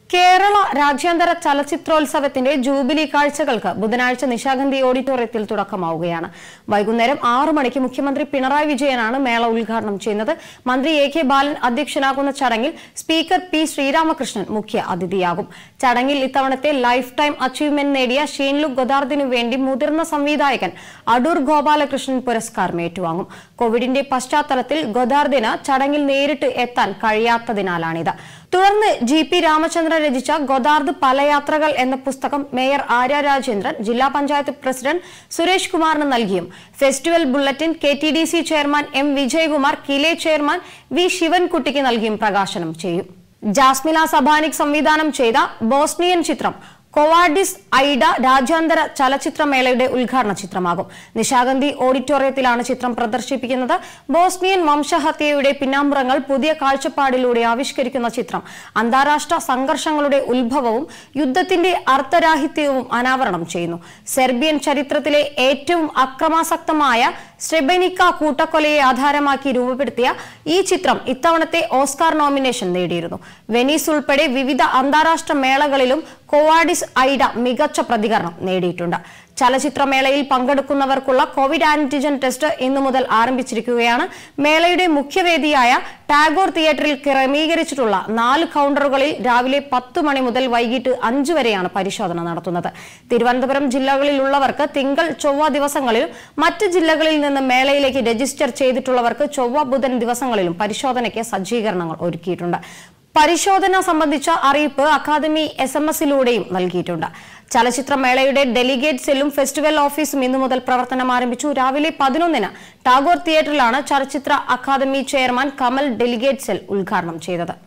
കേരള രാജ്യാന്തര ചലച്ചിത്രോത്സവത്തിന്റെ ജൂബിലി കാഴ്ചകൾക്ക് ബുധനാഴ്ച നിശാഗന്ധി ഓഡിറ്റോറിയത്തിൽ തുടക്കമാവുകയാണ് വൈകുന്നേരം ആറു മണിക്ക് മുഖ്യമന്ത്രി പിണറായി വിജയനാണ് മേള ഉദ്ഘാടനം ചെയ്യുന്നത് മന്ത്രി എ കെ ബാലൻ അധ്യക്ഷനാകുന്ന ചടങ്ങിൽ സ്പീക്കർ പി ശ്രീരാമകൃഷ്ണൻ മുഖ്യ അതിഥിയാകും ചടങ്ങിൽ ഇത്തവണത്തെ ലൈഫ് ടൈം അച്ചീവ്മെന്റ് നേടിയ ഷീൻലു ഗൊദാർദിനു വേണ്ടി മുതിർന്ന സംവിധായകൻ അടൂർ ഗോപാലകൃഷ്ണൻ പുരസ്കാരം ഏറ്റുവാങ്ങും കോവിഡിന്റെ പശ്ചാത്തലത്തിൽ ഗൊദാർദിന് ചടങ്ങിൽ നേരിട്ട് എത്താൻ കഴിയാത്തതിനാലാണിത് തുടർന്ന് ജി പി രാമചന്ദ്രൻ രചിച്ച ഗൊദാർദ് പലയാത്രകൾ എന്ന പുസ്തകം മേയർ ആര്യ രാജേന്ദ്രൻ ജില്ലാ പഞ്ചായത്ത് പ്രസിഡന്റ് സുരേഷ് കുമാറിന് നൽകിയും festival bulletin K T D C chairman M Vijayakumar KILE chairman V ശിവൻകുട്ടിക്ക് നൽകിയും പ്രകാശനം ചെയ്യും ജാസ്മില സബാനിക് സംവിധാനം ചെയ്ത ബോസ്നിയൻ ചിത്രം കൊവാഡിസ് ഐഡ രാജ്യാന്തര ചലച്ചിത്രമേളയുടെ ഉദ്ഘാടന ചിത്രമാകും നിശാഗന്ധി ഓഡിറ്റോറിയത്തിലാണ് ചിത്രം പ്രദർശിപ്പിക്കുന്നത് ബോസ്നിയൻ വംശഹത്യയുടെ പിന്നാമ്പുറങ്ങൾ പുതിയ കാഴ്ചപ്പാടിലൂടെ ആവിഷ്കരിക്കുന്ന ചിത്രം അന്താരാഷ്ട്ര സംഘർഷങ്ങളുടെ ഉത്ഭവവും യുദ്ധത്തിന്റെ അർത്ഥരാഹിത്യവും അനാവരണം ചെയ്യുന്നു സെർബിയൻ ചരിത്രത്തിലെ ഏറ്റവും അക്രമാസക്തമായ സ്ട്രെബനിക്ക കൂട്ടക്കൊലയെ ആധാരമാക്കി രൂപപ്പെടുത്തിയ ഈ ചിത്രം ഇത്തവണത്തെ ഓസ്കാർ നോമിനേഷൻ നേടിയിരുന്നു വെനീസ് ഉൾപ്പെടെ വിവിധ അന്താരാഷ്ട്ര മേളകളിലും കോവാഡിസ് ഐഡ മികച്ച പ്രതികരണം നേടിയിട്ടുണ്ട് ചലച്ചിത്രമേളയിൽ പങ്കെടുക്കുന്നവർക്കുള്ള കോവിഡ് ആന്റിജൻ ടെസ്റ്റ് ഇന്നു മുതൽ ആരംഭിച്ചിരിക്കുകയാണ് മേളയുടെ മുഖ്യവേദിയായ ടാഗോർ തിയേറ്ററിൽ ക്രമീകരിച്ചിട്ടുള്ള നാല് കൗണ്ടറുകളിൽ രാവിലെ പത്ത് മണി മുതൽ വൈകിട്ട് അഞ്ചു വരെയാണ് പരിശോധന നടത്തുന്നത് തിരുവനന്തപുരം ജില്ലകളിലുള്ളവർക്ക് തിങ്കൾ ചൊവ്വ ദിവസങ്ങളിലും മറ്റ് ജില്ലകളിൽ നിന്ന് മേളയിലേക്ക് രജിസ്റ്റർ ചെയ്തിട്ടുള്ളവർക്ക് ചൊവ്വ ബുധൻ ദിവസങ്ങളിലും പരിശോധനയ്ക്ക് സജ്ജീകരണങ്ങൾ ഒരുക്കിയിട്ടുണ്ട് പരിശോധന സംബന്ധിച്ച അറിയിപ്പ് അക്കാദമി എസ് എം എസിലൂടെയും നൽകിയിട്ടുണ്ട് ചലച്ചിത്രമേളയുടെ ഡെലിഗേറ്റ് സെല്ലും ഫെസ്റ്റിവൽ ഓഫീസും ഇന്നു മുതൽ പ്രവർത്തനം ആരംഭിച്ചു രാവിലെ പതിനൊന്നിന് ടാഗോർ തിയേറ്ററിലാണ് ചലച്ചിത്ര academy chairman Kamal delegate cell ഉദ്ഘാടനം ചെയ്തത്